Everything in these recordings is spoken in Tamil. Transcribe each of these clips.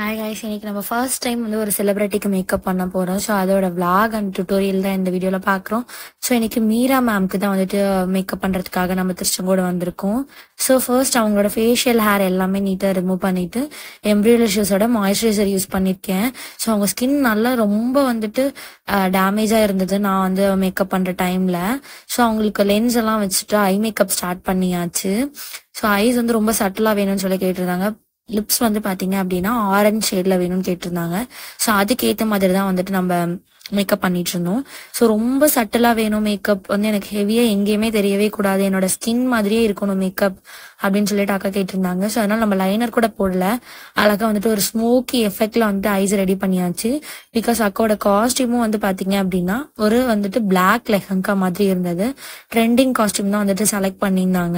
ஹாய் guys இன்னைக்கு நம்ம ஃபர்ஸ்ட் டைம் வந்து ஒரு செலிபிரிட்டிக்கு மேக்கப் பண்ண போறோம் ஸோ அதோட vlog அண்ட் டுட்டோரியல் தான் இந்த வீடியோல பார்க்குறோம் ஸோ இன்னைக்கு மீரா மேம்க்கு தான் வந்துட்டு மேக்கப் பண்றதுக்காக நம்ம திருச்செங்கோடு வந்திருக்கோம் ஸோ ஃபர்ஸ்ட் அவங்களோட ஃபேஷியல் ஹேர் எல்லாமே நீட்டாக ரிமூவ் பண்ணிட்டு எம்ப்ரியோலிஷஸோட மாய்ஸ்சரைசர் யூஸ் பண்ணியிருக்கேன் ஸோ அவங்க ஸ்கின் நல்லா ரொம்ப வந்துட்டு டேமேஜாக இருந்தது நான் வந்து மேக்கப் பண்ற டைம்ல ஸோ அவங்களுக்கு லென்ஸ் எல்லாம் வச்சுட்டு ஐ மேக்கப் ஸ்டார்ட் பண்ணியாச்சு ஸோ ஐஸ் வந்து ரொம்ப சட்டிலாக வேணும்னு சொல்லி கேட்டிருந்தாங்க லிப்ஸ் வந்து பாத்தீங்க அப்படின்னா ஆரஞ்ச் ஷேட்ல வேணும்னு கேட்டிருந்தாங்க ஸோ அதுக்கேற்ற மாதிரி தான் வந்துட்டு நம்ம மேக்கப் பண்ணிட்டு இருந்தோம் ஸோ ரொம்ப சட்டலா வேணும் மேக்கப் வந்து எனக்கு ஹெவியா எங்கேயுமே தெரியவே கூடாது என்னோட ஸ்கின் மாதிரியே இருக்கணும் மேக்கப் அப்படின்னு சொல்லிட்டு அக்கா கேட்டிருந்தாங்க ஸோ அதனால நம்ம லைனர் கூட போடல அழகா வந்துட்டு ஒரு ஸ்மோக்கி எஃபெக்ட்ல வந்துட்டு ஐஸ் ரெடி பண்ணியாச்சு பிகாஸ் அக்காவோட காஸ்டியூமும் வந்து பாத்தீங்க அப்படின்னா ஒரு வந்துட்டு பிளாக் லெஹங்கா மாதிரி இருந்தது ட்ரெண்டிங் காஸ்டியூம் தான் வந்துட்டு செலக்ட் பண்ணியிருந்தாங்க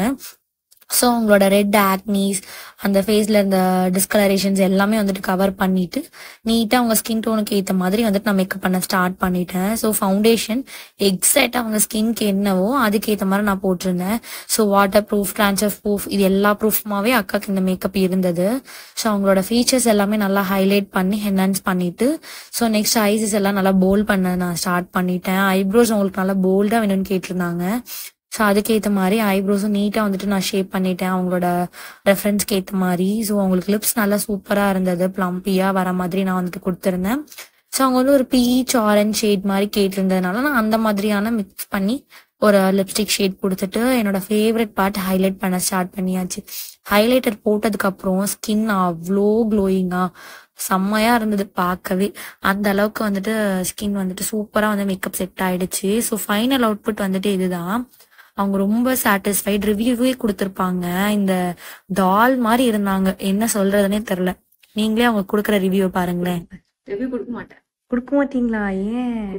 ஸோ அவங்களோட ரெட் ஆக்னீஸ் அந்த ஃபேஸ்ல இருந்த டிஸ்கலரேஷன்ஸ் எல்லாமே வந்துட்டு கவர் பண்ணிட்டு நீட்டாக அவங்க ஸ்கின் டோனுக்கு ஏற்ற மாதிரி வந்துட்டு நான் மேக்கப் பண்ண ஸ்டார்ட் பண்ணிட்டேன் ஸோ ஃபவுண்டேஷன் எக்ஸாக்ட் அவங்க ஸ்கின்க்கு என்னவோ அதுக்கேற்ற மாதிரி நான் போட்டிருந்தேன் so waterproof transfer proof இது எல்லா ப்ரூஃப்மாவே அக்காக்கு இந்த மேக்கப் இருந்தது ஸோ அவங்களோட ஃபீச்சர்ஸ் எல்லாமே நல்லா ஹைலைட் பண்ணி என்ஹான்ஸ் பண்ணிட்டு ஸோ நெக்ஸ்ட் ஐசஸ் எல்லாம் நல்லா போல்ட் பண்ண நான் ஸ்டார்ட் பண்ணிட்டேன் ஐப்ரோஸ் அவங்களுக்கு நல்லா போல்டாக வேணும்னு கேட்டிருந்தாங்க ஸோ அதுக்கேற்ற மாதிரி ஐப்ரோஸும் நீட்டாக வந்துட்டு நான் ஷேப் பண்ணிட்டேன் அவங்களோட ரெஃபரன்ஸ்க்கு ஏற்ற மாதிரி ஸோ அவங்களுக்கு லிப்ஸ் நல்லா சூப்பராக இருந்தது ப்ளம்பியாக வர மாதிரி நான் வந்துட்டு கொடுத்துருந்தேன் ஸோ அவங்க வந்து ஒரு பீச் ஆரஞ்ச் ஷேட் மாதிரி கேட்டிருந்ததுனால நான் அந்த மாதிரியான மிக்ஸ் பண்ணி ஒரு லிப்ஸ்டிக் ஷேட் கொடுத்துட்டு என்னோட ஃபேவரட் பார்ட் ஹைலைட் பண்ண ஸ்டார்ட் பண்ணியாச்சு ஹைலைட்டர் போட்டதுக்கு அப்புறம் ஸ்கின் அவ்வளோ க்ளோயிங்கா செம்மையா இருந்தது பார்க்கவே அந்த அளவுக்கு வந்துட்டு ஸ்கின் வந்துட்டு சூப்பரா வந்து மேக்கப் செட் ஆயிடுச்சு ஸோ ஃபைனல் அவுட்புட் வந்துட்டு இதுதான் அவங்க ரொம்ப சாட்டிஸ்ஃபைட் ரிவ்யூவே கொடுத்துருப்பாங்க இந்த டால் மாதிரி இருந்தாங்க என்ன சொல்றதுனே தெரியல நீங்களே அவங்க கொடுக்குற ரிவ்யூ பாருங்களேன் ரிவ்யூ கொடுக்க மாட்டேன் கொடுக்க மாட்டீங்களா ஏன்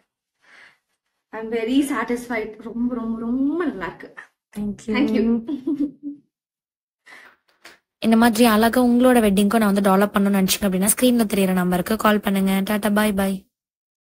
ஐ எம் வெரி சாட்டிஸ்ஃபைட் ரொம்ப ரொம்ப ரொம்ப நல்லா இருக்கு தேங்க்யூ தேங்க்யூ இந்த மாதிரி அழகா உங்களோட வெட்டிங்க்கும் நான் வந்து டெவலப் பண்ணணும்னு நினைச்சீங்க அப்படின்னா ஸ்க்ரீன்ல தெரியற நம்பருக்கு கால் பண்ணுங்க டாடா பாய் பாய்